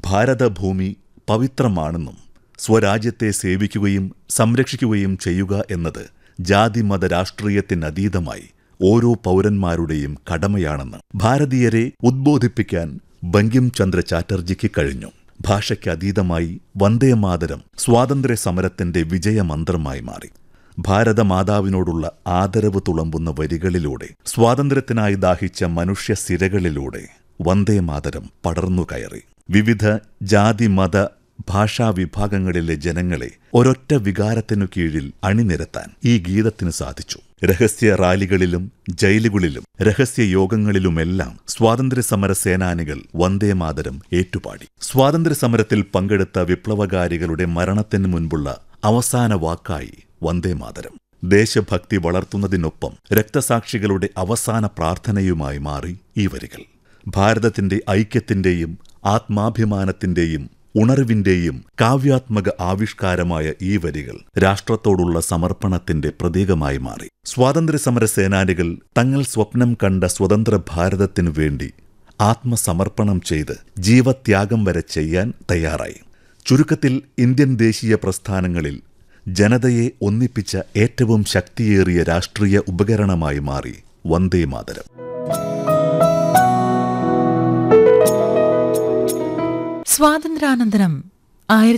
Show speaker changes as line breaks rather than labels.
ഭാരതഭൂമി പവിത്രമാണെന്നും സ്വരാജ്യത്തെ സേവിക്കുകയും സംരക്ഷിക്കുകയും ചെയ്യുക എന്നത് ജാതിമത രാഷ്ട്രീയത്തിനതീതമായി ഓരോ പൗരന്മാരുടെയും കടമയാണെന്ന് ഭാരതീയരെ ഉദ്ബോധിപ്പിക്കാൻ ബങ്കിം ചന്ദ്ര ചാറ്റർജിക്ക് കഴിഞ്ഞു ഭാഷയ്ക്ക് അതീതമായി വന്ദേമാതരം സ്വാതന്ത്ര്യ സമരത്തിന്റെ വിജയമന്ത്രമായി മാറി ഭാരതമാതാവിനോടുള്ള ആദരവ് തുളമ്പുന്ന വരികളിലൂടെ സ്വാതന്ത്ര്യത്തിനായി ദാഹിച്ച മനുഷ്യ സിരകളിലൂടെ വന്ദേമാതരം പടർന്നു കയറി വിവിധ ജാതി മത ഭാഷാ വിഭാഗങ്ങളിലെ ജനങ്ങളെ ഒരൊറ്റ വികാരത്തിനു കീഴിൽ അണിനിരത്താൻ ഈ ഗീതത്തിന് സാധിച്ചു രഹസ്യ റാലികളിലും ജയിലുകളിലും രഹസ്യ യോഗങ്ങളിലുമെല്ലാം സ്വാതന്ത്ര്യ സമര സേനാനികൾ വന്ദേമാതരം ഏറ്റുപാടി സ്വാതന്ത്ര്യ സമരത്തിൽ പങ്കെടുത്ത വിപ്ലവകാരികളുടെ മരണത്തിന് മുൻപുള്ള അവസാന വാക്കായി വന്ദേമാതരം ദേശഭക്തി വളർത്തുന്നതിനൊപ്പം രക്തസാക്ഷികളുടെ അവസാന പ്രാർത്ഥനയുമായി മാറി ഈ വരികൾ ഭാരതത്തിന്റെ ഐക്യത്തിന്റെയും ആത്മാഭിമാനത്തിന്റെയും ഉണർവിന്റെയും കാവ്യാത്മക ആവിഷ്കാരമായ ഈ വരികൾ രാഷ്ട്രത്തോടുള്ള സമർപ്പണത്തിന്റെ പ്രതീകമായി മാറി സ്വാതന്ത്ര്യസമര സേനാനികൾ തങ്ങൾ സ്വപ്നം കണ്ട സ്വതന്ത്ര ഭാരതത്തിനു വേണ്ടി ആത്മസമർപ്പണം ചെയ്ത് ജീവത്യാഗം വരെ ചെയ്യാൻ തയ്യാറായി ചുരുക്കത്തിൽ ഇന്ത്യൻ ദേശീയ പ്രസ്ഥാനങ്ങളിൽ ജനതയെ ഒന്നിപ്പിച്ച ഏറ്റവും ശക്തിയേറിയ രാഷ്ട്രീയ ഉപകരണമായി മാറി വന്ദേമാതരം
സ്വാതന്ത്ര്യാനന്തരം ആയിരത്തി